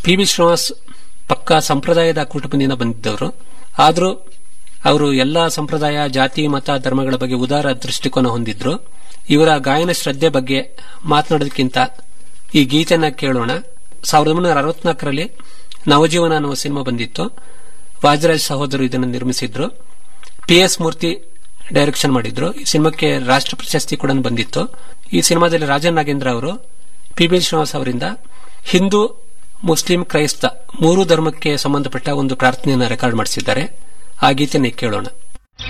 P B Srinivas ಪಕ್ಕ ಸಂಪ್ರದಾಯದ ಕುಟುಂಬದಿಂದ ಬಂದಿದ್ದವರು ಆದರೂ ಅವರು ಎಲ್ಲಾ ಸಂಪ್ರದಾಯ ಜಾತಿ ಮತ ಧರ್ಮಗಳ ಬಗ್ಗೆ ಉದಾರ ದೃಷ್ಟಿಕೋನ ಹೊಂದಿದ್ರು ಇವರ ಗಾಯನ ಶ್ರದ್ಧೆ ಬಗ್ಗೆ ಮಾತನಾಡೋದಕ್ಕಿಂತ ಈ ಗೀತೆನ ಕೇಳೋಣ ಸಾವಿರದ ಒಂಬೈನೂರ ಅರವತ್ನಾಲ್ಕರಲ್ಲಿ ನವಜೀವನ ಅನ್ನುವ ಸಿನಿಮಾ ಬಂದಿತ್ತು ವಾಜರಾಜ್ ಸಹೋದರು ಇದನ್ನು ನಿರ್ಮಿಸಿದ್ರು ಪಿ ಎಸ್ ಮೂರ್ತಿ ಡೈರೆಕ್ಷನ್ ಮಾಡಿದ್ರು ಈ ಸಿನಿಮಾಕ್ಕೆ ರಾಷ್ಟ್ರ ಪ್ರಶಸ್ತಿ ಕೂಡ ಬಂದಿತ್ತು ಈ ಸಿನಿಮಾದಲ್ಲಿ ರಾಜನ್ ನಾಗೇಂದ್ರ ಅವರು ಪಿ ಬಿ ಶ್ರೀನಿವಾಸ್ ಅವರಿಂದ ಹಿಂದೂ ಮುಸ್ಲಿಂ ಕ್ರೈಸ್ತ ಮೂರು ಧರ್ಮಕ್ಕೆ ಸಂಬಂಧಪಟ್ಟ ಒಂದು ಪ್ರಾರ್ಥನೆಯನ್ನು ರೆಕಾರ್ಡ್ ಮಾಡಿಸಿದ್ದಾರೆ ಆ ಗೀತೆಯನ್ನು ಕೇಳೋಣ